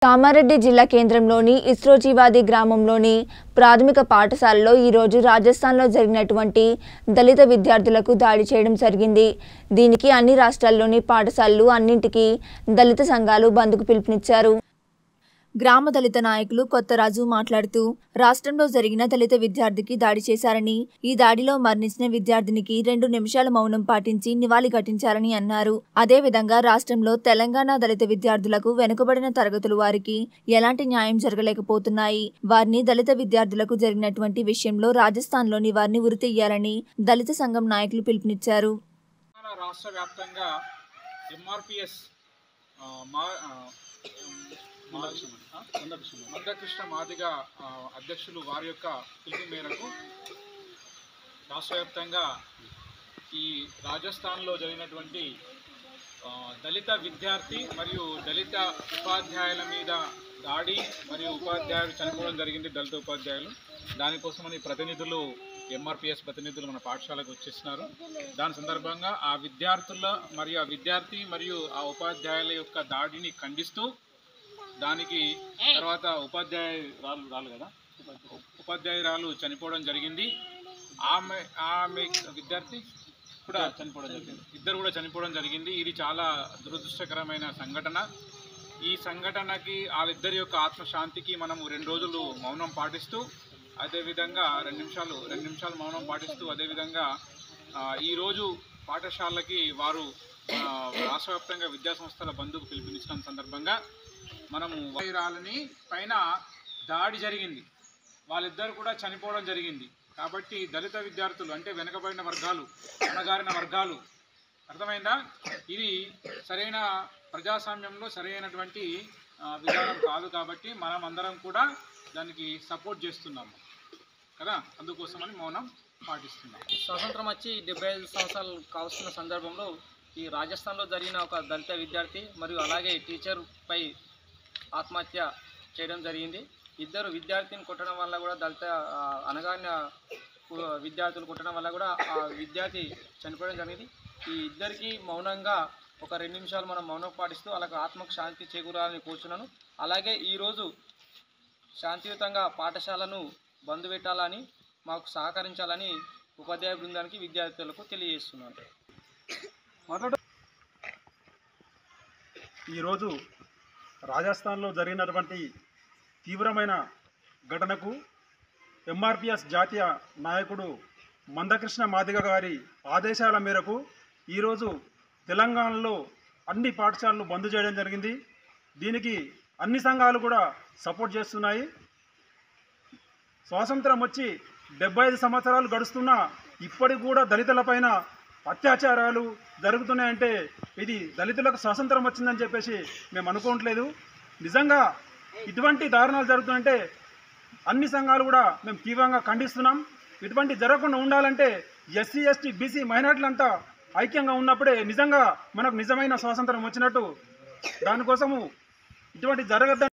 కామారెడ్డి జిల్లా కేంద్రంలోని ఇస్రోజీవాది గ్రామంలోని ప్రాథమిక పాఠశాలలో ఈరోజు రాజస్థాన్లో జరిగినటువంటి దళిత విద్యార్థులకు దాడి చేయడం జరిగింది దీనికి అన్ని రాష్ట్రాల్లోని పాఠశాలలు అన్నింటికీ దళిత సంఘాలు బంద్కు పిలుపునిచ్చారు గ్రామ దళిత నాయకులు కొత్తరాజు మాట్లాడుతూ రాష్ట్రంలో జరిగిన దళిత విద్యార్థికి దాడి చేశారని ఈ దాడిలో మరణించిన విద్యార్థినికి రెండు నిమిషాల మౌనం పాటించి నివాళి ఘటించారని అన్నారు అదేవిధంగా రాష్ట్రంలో తెలంగాణ దళిత విద్యార్థులకు వెనుకబడిన తరగతుల వారికి ఎలాంటి న్యాయం జరగలేకపోతున్నాయి వారిని దళిత విద్యార్థులకు జరిగినటువంటి విషయంలో రాజస్థాన్లోని వారిని ఉరితీయాలని దళిత సంఘం నాయకులు పిలుపునిచ్చారు తెలంగాణ రాష్ట్ర వ్యాప్తంగా ఎంఆర్పిఎస్ మా ఆ, మా- ఆ? మందకృష్ణ మాదిగ ఆ, అధ్యక్షులు వారి యొక్క పిలుపు మేరకు రాష్ట్ర వ్యాప్తంగా ఈ రాజస్థాన్లో జరిగినటువంటి ఆ, దళిత విద్యార్థి మరియు దళిత ఉపాధ్యాయుల మీద దాడి మరియు ఉపాధ్యాయులు చనిపోవడం జరిగింది దళిత ఉపాధ్యాయులు దానికోసమని ప్రతినిధులు ఎంఆర్పిఎస్ ప్రతినిధులు మన పాఠశాలకు వచ్చేసినారు దాని సందర్భంగా ఆ విద్యార్థుల మరియు ఆ విద్యార్థి మరియు ఆ ఉపాధ్యాయుల యొక్క దాడిని ఖండిస్తూ దానికి తర్వాత ఉపాధ్యాయురాలు రాలు కదా ఉపాధ్యాయురాలు చనిపోవడం జరిగింది ఆమె ఆమె విద్యార్థి కూడా చనిపోవడం జరిగింది ఇద్దరు కూడా చనిపోవడం జరిగింది ఇది చాలా దురదృష్టకరమైన సంఘటన ఈ సంఘటనకి వాళ్ళిద్దరి యొక్క ఆత్మశాంతికి మనము రెండు రోజులు మౌనం పాటిస్తూ అదేవిధంగా రెండు నిమిషాలు రెండు నిమిషాలు మౌనం పాటిస్తూ అదేవిధంగా ఆ, ఈరోజు పాఠశాలకి వారు ఆ, రాష్ట్ర వ్యాప్తంగా విద్యా సంస్థల బంధుకు పిలుపునిచ్చిన సందర్భంగా మనము వైరాలని పైన దాడి జరిగింది వాళ్ళిద్దరు కూడా చనిపోవడం జరిగింది కాబట్టి దళిత విద్యార్థులు అంటే వెనుకబడిన వర్గాలు అణగారిన వర్గాలు అర్థమైందా ఇది సరైన ప్రజాస్వామ్యంలో సరైనటువంటి ఆ, విధానం కాదు కాబట్టి మనం అందరం కూడా దానికి సపోర్ట్ చేస్తున్నాము కదా అందుకోసమని మౌనం పాటిస్తున్నాం స్వాతంత్రం వచ్చి డెబ్బై ఐదు సంవత్సరాలు కావస్తున్న సందర్భంలో ఈ రాజస్థాన్లో జరిగిన ఒక దళిత విద్యార్థి మరియు అలాగే టీచర్ పై ఆత్మహత్య చేయడం జరిగింది ఇద్దరు విద్యార్థిని కొట్టడం వల్ల కూడా దళిత ఆ, అనగారిన కు- విద్యార్థులు కొట్టడం వల్ల కూడా ఆ విద్యార్థి చనిపోవడం జరిగింది ఈ ఇద్దరికి మౌనంగా ఒక రెండు నిమిషాలు మనం మౌనం పాటిస్తూ వాళ్ళకు ఆత్మకు శాంతి చేకూరాలని కోరుచున్నాను అలాగే ఈరోజు శాంతియుతంగా పాఠశాలను బంద్ పెట్టాలని మాకు సహకరించాలని ఉపాధ్యాయ బృందానికి విద్యార్థులకు తెలియజేస్తున్నాను ఈరోజు రాజస్థాన్లో జరిగినటువంటి తీవ్రమైన ఘటనకు ఎంఆర్పిఎస్ జాతీయ నాయకుడు మందకృష్ణ మాదిగ గారి ఆదేశాల మేరకు ఈరోజు తెలంగాణలో అన్ని పాఠశాలలు బంద్ చేయడం జరిగింది దీనికి అన్ని సంఘాలు కూడా సపోర్ట్ చేస్తున్నాయి స్వాతంత్రం వచ్చి డెబ్బై ఐదు సంవత్సరాలు గడుస్తున్నా ఇప్పటికి కూడా దళితులపైన అత్యాచారాలు జరుగుతున్నాయంటే ఇది దళితులకు స్వాతంత్రం వచ్చిందని చెప్పేసి మేము అనుకోవట్లేదు నిజంగా ఇటువంటి దారుణాలు జరుగుతుందంటే అన్ని సంఘాలు కూడా మేము తీవ్రంగా ఖండిస్తున్నాం ఇటువంటి జరగకుండా ఉండాలంటే ఎస్సీ ఎస్టీ బీసీ మైనార్టీలంతా ఐక్యంగా ఉన్నప్పుడే నిజంగా మనకు నిజమైన స్వాతంత్రం వచ్చినట్టు దానికోసము ఇటువంటి జరగద్దని